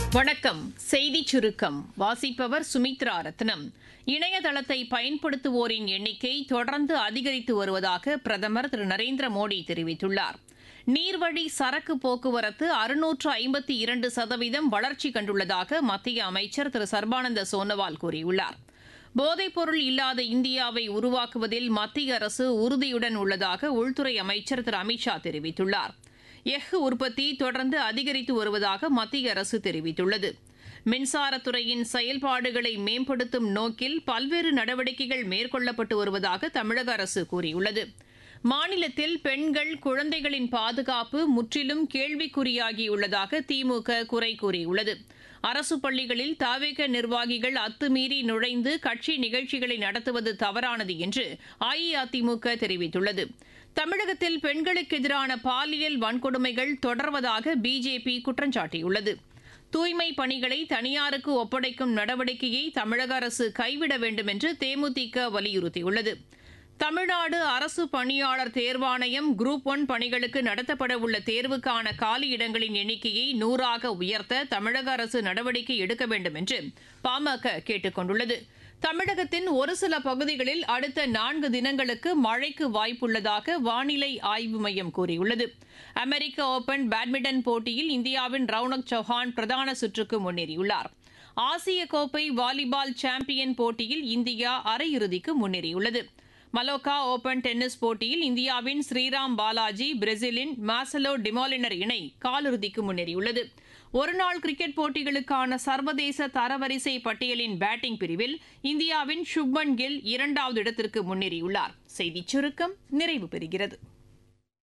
வணக்கம் செய்தி சுருக்கம் வாசிப்பவர் சுமித்ரா ரத்னம் இணையதளத்தை பயன்படுத்துவோரின் எண்ணிக்கை தொடர்ந்து அதிகரித்து வருவதாக பிரதமர் திரு நரேந்திர மோடி தெரிவித்துள்ளார் நீர்வழி சரக்கு போக்குவரத்து அறுநூற்று ஐம்பத்தி இரண்டு சதவீதம் வளர்ச்சி கண்டுள்ளதாக மத்திய அமைச்சர் திரு சர்பானந்த சோனோவால் கூறியுள்ளார் போதைப்பொருள் இல்லாத இந்தியாவை உருவாக்குவதில் மத்திய அரசு உறுதியுடன் உள்ளதாக உள்துறை அமைச்சர் திரு அமித்ஷா தெரிவித்துள்ளார் எஃகு உற்பத்தி தொடர்ந்து அதிகரித்து வருவதாக மத்திய அரசு தெரிவித்துள்ளது மின்சாரத்துறையின் செயல்பாடுகளை மேம்படுத்தும் நோக்கில் பல்வேறு நடவடிக்கைகள் மேற்கொள்ளப்பட்டு வருவதாக தமிழக அரசு கூறியுள்ளது மாநிலத்தில் பெண்கள் குழந்தைகளின் பாதுகாப்பு முற்றிலும் கேள்விக்குறியாகியுள்ளதாக திமுக குறை கூறியுள்ளது அரசு பள்ளிகளில் தாவேக நிர்வாகிகள் அத்துமீறி நுழைந்து கட்சி நிகழ்ச்சிகளை நடத்துவது தவறானது என்று அஇஅதிமுக தெரிவித்துள்ளது தமிழகத்தில் பெண்களுக்கு எதிரான பாலியல் வன்கொடுமைகள் தொடர்வதாக பிஜேபி குற்றம் சாட்டியுள்ளது தூய்மை பணிகளை தனியாருக்கு ஒப்படைக்கும் நடவடிக்கையை தமிழக அரசு கைவிட வேண்டும் என்று தேமுதிக வலியுறுத்தியுள்ளது தமிழ்நாடு அரசு பணியாளர் தேர்வாணையம் குரூப் ஒன் பணிகளுக்கு நடத்தப்பட உள்ள தேர்வுக்கான காலி இடங்களின் எண்ணிக்கையை நூறாக உயர்த்த தமிழக அரசு நடவடிக்கை எடுக்க வேண்டும் என்று பாமக கேட்டுக் கொண்டுள்ளது தமிழகத்தின் ஒரு சில பகுதிகளில் அடுத்த நான்கு தினங்களுக்கு மழைக்கு வாய்ப்புள்ளதாக வானிலை ஆய்வு மையம் கூறியுள்ளது அமெரிக்க ஓபன் பேட்மிண்டன் போட்டியில் இந்தியாவின் ரவுனக் சௌஹான் பிரதான சுற்றுக்கு முன்னேறியுள்ளார் ஆசிய கோப்பை வாலிபால் சாம்பியன் போட்டியில் இந்தியா அரையிறுதிக்கு முன்னேறியுள்ளது மலோக்கா ஓபன் டென்னிஸ் போட்டியில் இந்தியாவின் ஸ்ரீராம் பாலாஜி பிரேசிலின் மாசலோ டிமாலினர் இணை காலிறுதிக்கு முன்னேறியுள்ளது ஒருநாள் கிரிக்கெட் போட்டிகளுக்கான சர்வதேச தரவரிசை பட்டியலின் பேட்டிங் பிரிவில் இந்தியாவின் சுப்மன் கில் இரண்டாவது இடத்திற்கு முன்னேறியுள்ளார் செய்திச் சுருக்கம் நிறைவு பெறுகிறது